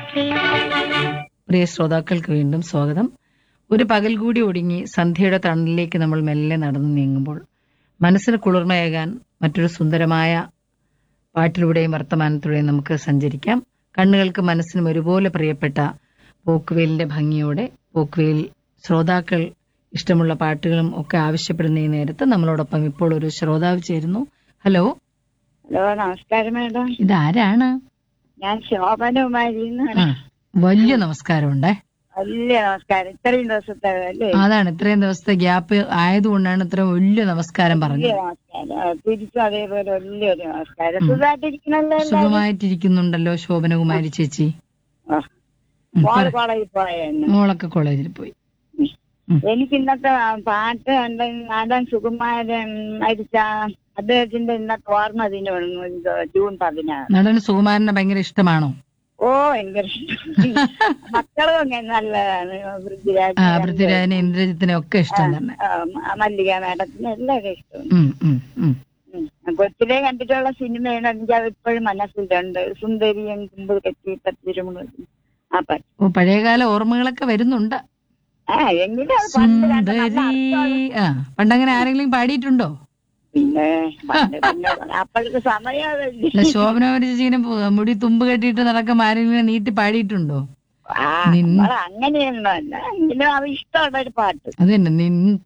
പ്രിയ ശ്രോതാക്കൾക്ക് വീണ്ടും സ്വാഗതം ഒരു പകൽ കൂടി ഒടുങ്ങി സന്ധ്യയുടെ തണലിലേക്ക് നമ്മൾ മെല്ലെ നടന്നു നീങ്ങുമ്പോൾ മനസ്സിന് കുളിർമയേകാൻ മറ്റൊരു സുന്ദരമായ പാട്ടിലൂടെയും വർത്തമാനത്തിലൂടെയും നമുക്ക് സഞ്ചരിക്കാം കണ്ണുകൾക്ക് മനസ്സിനും ഒരുപോലെ പ്രിയപ്പെട്ട പോക്കുവേലിന്റെ ഭംഗിയോടെ പോക്കുവേൽ ശ്രോതാക്കൾ ഇഷ്ടമുള്ള പാട്ടുകളും ഒക്കെ ആവശ്യപ്പെടുന്ന ഈ നേരത്ത് നമ്മളോടൊപ്പം ഇപ്പോൾ ഒരു ശ്രോതാവ് ചേരുന്നു ഹലോ ഹലോ നമസ്കാരം മേഡം ഇതാരാണ് ഞാൻ ശോഭനകുമാരി ആ, വലിയ നമസ്കാരമുണ്ടേ വലിയ നമസ്കാരം ഇത്രയും ദിവസത്തെ അല്ലേ അതാണ് ഇത്രയും ദിവസത്തെ ഗ്യാപ്പ് ആയതുകൊണ്ടാണ് ഇത്ര വലിയ നമസ്കാരം വലിയ പറഞ്ഞത് നമസ്കാരം ആ, തിരിച്ചും അതേപോലെ വലിയൊരു നമസ്കാരം സുഖമായിട്ടിരിക്കണല്ലോ എല്ലാവരും? സുഖമായിട്ടിരിക്കുന്നുണ്ടല്ലോ ശോഭനകുമാരി ചേച്ചി ആ. ഉം, മോള് പറ. കോളേജിൽ പോയെന്ന് മോളൊക്കെ കോളേജിൽ പോയി ഉം. എനിക്ക് ഇന്നത്തെ ആ പാട്ട് കണ്ട് നാടൻ സുകുമാരൻ മരിച്ച അദ്ദേഹത്തിന്റെ ഇന്നത്തെ ഓർമ്മ ദിനം ജൂൺ പതിനാറ് നടന് സുകുമാരനെ ഭയങ്കര ഇഷ്ടമാണോ ഓ ഭയങ്കര ഇഷ്ടം. മക്കളും അങ്ങനെ നല്ലതാണ് പൃഥ്വിരാജ് ആ പൃഥ്വിരാജിനെ ഇന്ദ്രജിത്തിനെ ഒക്കെ ഇഷ്ടം തന്നെ ആ, മ- മല്ലിക മാഡത്തിന് എല്ലാവരും ഇഷ്ടമാണ് ഉം, ഉം, ഉം. ഉം. കൊച്ചിലെ കണ്ടിട്ടുള്ള സിനിമയാണ് എനിക്ക് അത് ഇപ്പോഴും മനസ്സിലുണ്ട് സുന്ദരിയും കുമ്പ് കെട്ടി പത്തിരുമുളകും ആ പാട്ട് ഓ പഴയകാല ഓർമ്മകളൊക്കെ വരുന്നുണ്ട് ആ എങ്കിലും അത് പണ്ട് കണ്ട നല്ല സുന്ദരി അർത്ഥമുള്ള- ആ പണ്ടങ്ങനെ ആരെങ്കിലും പാടിയിട്ടുണ്ടോ പിന്നെ പണ്ട് പിന്നെ അപ്പോഴത്തെ സമയം അതല്ലേ. അല്ല ശോഭനകുമാരി ചേച്ചിനെ മുടി തുമ്പ് കെട്ടിയിട്ട് നടക്കം ആരെങ്കിലും നീട്ടി പാടിയിട്ടുണ്ടോ ആ നിൻ- നമ്മള് അങ്ങനെയൊന്നുമല്ല എങ്കിലും അത് ഇഷ്ടമുള്ള ഒരു പാട്ട് അത് തന്നെ നിൻ